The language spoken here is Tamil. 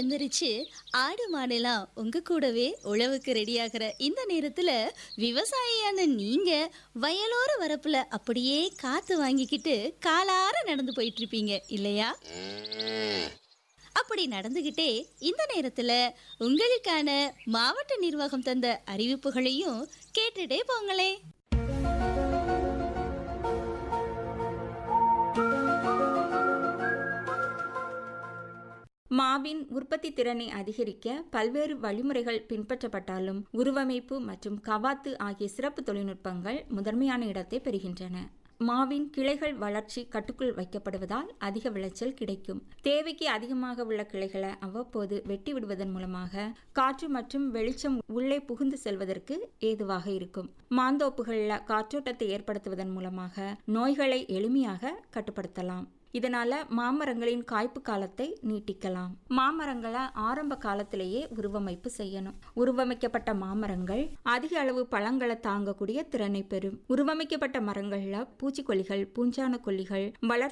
எந்திரிச்சு ஆடு மாடெல்லாம் உங்க கூடவே உழவுக்கு ரெடியாகிற இந்த நேரத்துல விவசாயியான நீங்க வயலோர வரப்புல அப்படியே காத்து வாங்கிக்கிட்டு காலார நடந்து போயிட்டு இருப்பீங்க இல்லையா ம், அப்படி நடந்துகிட்டே இந்த நேரத்துல உங்களுக்கான மாவட்ட நிர்வாகம் தந்த அறிவிப்புகளையும் கேட்டுட்டே போங்களே மாவின் உற்பத்தி திறனை அதிகரிக்க பல்வேறு வழிமுறைகள் பின்பற்றப்பட்டாலும் உருவமைப்பு மற்றும் கவாத்து ஆகிய சிறப்பு தொழில்நுட்பங்கள் முதன்மையான இடத்தை பெறுகின்றன மாவின் கிளைகள் வளர்ச்சி கட்டுக்குள் வைக்கப்படுவதால் அதிக விளைச்சல் கிடைக்கும் தேவைக்கு அதிகமாக உள்ள கிளைகளை அவ்வப்போது வெட்டி விடுவதன் மூலமாக காற்று மற்றும் வெளிச்சம் உள்ளே புகுந்து செல்வதற்கு ஏதுவாக இருக்கும் மாந்தோப்புகளில் காற்றோட்டத்தை ஏற்படுத்துவதன் மூலமாக நோய்களை எளிமையாக கட்டுப்படுத்தலாம் இதனால மாமரங்களின் காய்ப்பு காலத்தை நீட்டிக்கலாம் மாமரங்களை ஆரம்ப காலத்திலேயே உருவமைப்பு செய்யணும் உருவமைக்கப்பட்ட மாமரங்கள் அதிக அளவு பழங்களை தாங்கக்கூடிய திறனை பெறும் உருவமைக்கப்பட்ட மரங்கள்ல பூச்சிக்கொல்லிகள் பூஞ்சான கொல்லிகள் வளர்ச்சி